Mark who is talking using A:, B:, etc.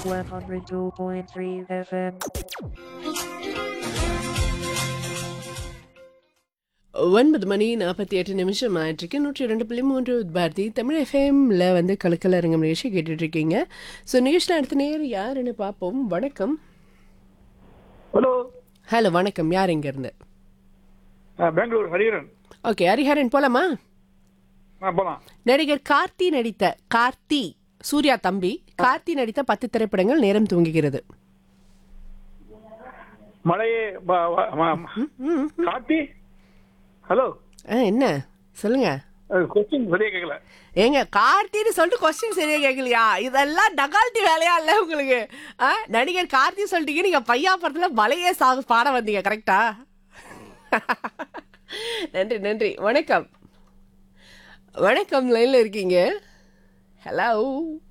A: 102.3 FM.
B: ஒன்பது மணி நாற்பத்தி எட்டு நிமிஷம் ஆயிட்டிருக்கு நூற்றி இரண்டு புள்ளி மூன்று பாரதி தமிழ் எஃப்எம்ல வந்து கலக்கல அரங்கம் நிகழ்ச்சி கேட்டுட்டு இருக்கீங்க ஸோ நிகழ்ச்சியில் அடுத்த நேர் யாருன்னு பார்ப்போம் வணக்கம்
C: ஹலோ
B: ஹலோ வணக்கம் யார் இங்கேருந்து
C: பெங்களூர் ஹரிஹரன்
B: ஓகே ஹரிஹரன் போலாமா
C: ஆ போலாம்
B: நடிகர் கார்த்தி நடித்த கார்த்தி சூர்யா தம்பி கார்த்தி நடித்த பத்து திரைப்படங்கள் நேரம் தூங்குகிறது
C: மழையே ப- வ- ம- கார்த்தி ஹலோ
B: ஆ என்ன சொல்லுங்க
C: கொஸ்டின் சரியா கேட்கல
B: ஏங்க கார்த்தின்னு சொல்லிட்டு கொஸ்டின் சரியா கேட்கலையா இதெல்லாம் டகால்ட்டி வேலையா இல்லை உங்களுக்கு ஆ நடிகர் கார்த்தி சொல்லிட்டீங்க நீங்க பையா படத்துல மலையே சாகு பாட வந்தீங்க கரெக்டா நன்றி நன்றி வணக்கம் வணக்கம் லைன்ல இருக்கீங்க ஹலோ